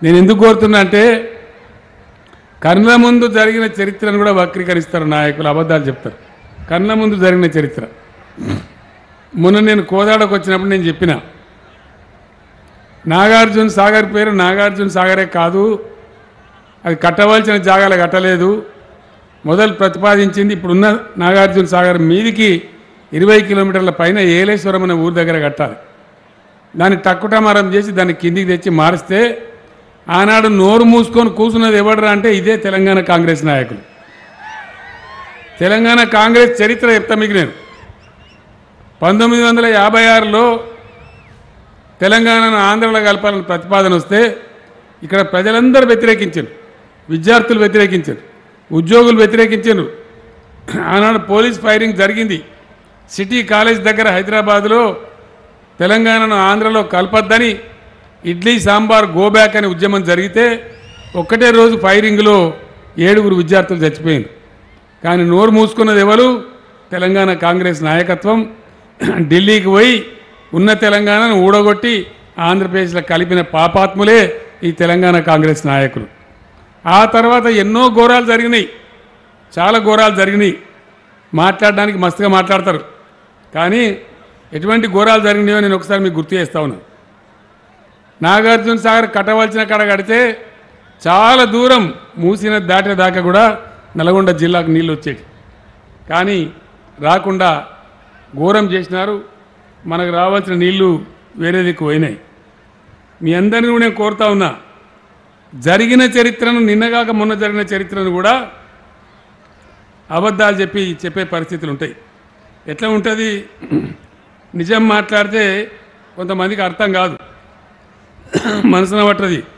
నేను ఎందుకు కోరుతున్నా అంటే కళ్ళ ముందు జరిగిన చరిత్రను కూడా వక్రీకరిస్తారు నాయకులు అబద్ధాలు చెప్తారు కళ్ళ ముందు జరిగిన చరిత్ర మొన్న నేను కోదాడకు వచ్చినప్పుడు నేను చెప్పిన నాగార్జున సాగర్ పేరు నాగార్జున సాగరే కాదు అది కట్టవలసిన జాగాలు కట్టలేదు మొదలు ప్రతిపాదించింది ఇప్పుడున్న నాగార్జున సాగర్ మీదికి ఇరవై కిలోమీటర్ల పైన ఏలేశ్వరం అనే ఊరి దగ్గర కట్టాలి దాన్ని టక్కుటమారం చేసి దాన్ని కిందికి తెచ్చి మారిస్తే ఆనాడు నోరు మూసుకొని కూర్చున్నది ఎవడరా అంటే ఇదే తెలంగాణ కాంగ్రెస్ నాయకులు తెలంగాణ కాంగ్రెస్ చరిత్ర చెప్తా మీకు నేను పంతొమ్మిది వందల యాభై ఆరులో తెలంగాణను ఆంధ్రలో కలపాలని ప్రతిపాదన వస్తే ఇక్కడ ప్రజలందరూ వ్యతిరేకించారు విద్యార్థులు వ్యతిరేకించారు ఉద్యోగులు వ్యతిరేకించారు ఆనాడు పోలీస్ ఫైరింగ్ జరిగింది సిటీ కాలేజ్ దగ్గర హైదరాబాద్లో తెలంగాణను ఆంధ్రలో కలపద్దని ఇడ్లీ సాంబార్ గో బ్యాక్ అనే ఉద్యమం జరిగితే ఒక్కటే రోజు ఫైరింగ్లో ఏడుగురు విద్యార్థులు చచ్చిపోయింది కానీ నోరు మూసుకున్నది ఎవరు తెలంగాణ కాంగ్రెస్ నాయకత్వం ఢిల్లీకి పోయి ఉన్న తెలంగాణను ఊడగొట్టి ఆంధ్రప్రదేశ్లో కలిపిన పాపాత్ములే ఈ తెలంగాణ కాంగ్రెస్ నాయకులు ఆ తర్వాత ఎన్నో ఘోరాలు జరిగినాయి చాలా ఘోరాలు జరిగినాయి మాట్లాడడానికి మస్తుగా మాట్లాడతారు కానీ ఎటువంటి ఘోరాలు జరిగినాయో నేను ఒకసారి మీకు గుర్తు చేస్తా ఉన్నాను నాగార్జున సాగర్ కట్టవలసిన కడ కడితే చాలా దూరం మూసిన దాటేదాకా కూడా నల్గొండ జిల్లాకు నీళ్ళు వచ్చేవి కానీ రాకుండా ఘోరం చేసినారు మనకు రావాల్సిన నీళ్లు వేరే దిక్కు పోయినాయి మీ అందరిని కూడా నేను కోరుతా ఉన్నా జరిగిన చరిత్రను నిన్నగాక మొన్న జరిగిన చరిత్రను కూడా అబద్ధాలు చెప్పి చెప్పే పరిస్థితులు ఉంటాయి ఎట్లా ఉంటుంది నిజం మాట్లాడితే కొంతమందికి అర్థం కాదు మనసున పట్టది